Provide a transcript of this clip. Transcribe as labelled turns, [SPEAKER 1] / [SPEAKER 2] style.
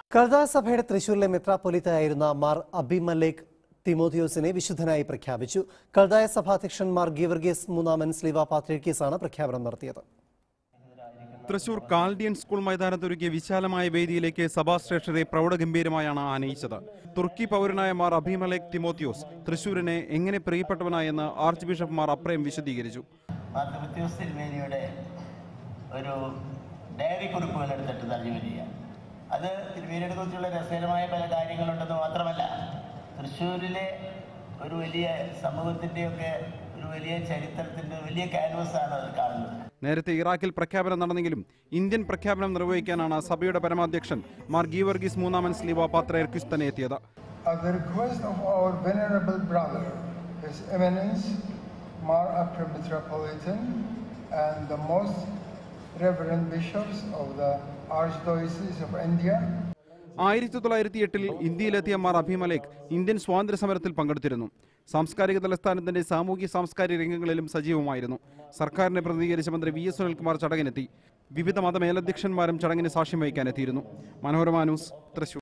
[SPEAKER 1] കർദാ സഭയുടെ തൃശൂരിലെ മെത്രാപ്പൊലിത്തയായിരുന്ന മാർ അബിമലേഖ് തിമോഥിയോസിനെ വിശുദ്ധനായി പ്രഖ്യാപിച്ചു കർദായ സഭാധ്യക്ഷൻ മാർ ഗീവർഗീസ് മൂന്നാമൻ സ്ലീവ പാത്രിക്കീസാണ് പ്രഖ്യാപനം നടത്തിയത്
[SPEAKER 2] തൃശൂർ കാൽഡിയൻ സ്കൂൾ മൈതാനത്തൊരുക്കിയ വിശാലമായ വേദിയിലേക്ക് സഭാശ്രേഷ്ഠരെ പ്രൗഢഗംഭീരമായാണ് ആനയിച്ചത് തുർക്കി പൗരനായ മാർ അഭിമലേഖ് തിമോത്തിയോസ് തൃശൂരിനെ എങ്ങനെ പ്രിയപ്പെട്ടവനായെന്ന് ആർച്ച് ബിഷപ്പ് മാർ അപ്രയം വിശദീകരിച്ചു
[SPEAKER 3] മാർക്കമത്യൂസ് തിരുമേനിയുടെ ഒരു ഡയറി കുറിപ്പുകൾ എടുത്തിട്ട് തള്ളി വരിക അത് തിരുമേനിയെ കുറിച്ചുള്ള രസകരമായ പല കാര്യങ്ങളുണ്ടെന്ന് മാത്രമല്ല തൃശ്ശൂരിലെ ഒരു വലിയ സമൂഹത്തിൻ്റെയൊക്കെ ഒരു വലിയ ചരിത്രത്തിൻ്റെ വലിയ ക്യാൻവസാണ് അത് കാണുന്നത്
[SPEAKER 2] നേരത്തെ ഇറാഖിൽ പ്രഖ്യാപനം നടന്നെങ്കിലും ഇന്ത്യൻ പ്രഖ്യാപനം നിർവഹിക്കാനാണ് സഭയുടെ പരമാധ്യക്ഷൻ മാർ ഗീവർഗീസ് മൂന്നാമൻ സ്ലീവ പാത്രയർക്കിസ് തന്നെ എത്തിയത്
[SPEAKER 4] At the request of our venerable brother, His Eminence, Mar Apra Metropolitan, and the most reverend bishops of the Archdiocese of India,
[SPEAKER 2] ആയിരത്തി തൊള്ളായിരത്തി എട്ടിൽ ഇന്ത്യയിലെത്തിയ മാർ അഭിമലേഖ് ഇന്ത്യൻ സ്വാതന്ത്ര്യ സമരത്തിൽ പങ്കെടുത്തിരുന്നു സാംസ്കാരിക തലസ്ഥാനത്തിന്റെ സാമൂഹ്യ സാംസ്കാരിക രംഗങ്ങളിലും സജീവമായിരുന്നു സർക്കാരിനെ പ്രതിനിധീകരിച്ച മന്ത്രി വി എസ് സുനിൽകുമാർ ചടങ്ങിനെത്തി വിവിധ മതമേലധ്യക്ഷന്മാരും ചടങ്ങിന് സാക്ഷ്യം വഹിക്കാനെത്തിയിരുന്നു മനോരമ ന്യൂസ് തൃശൂർ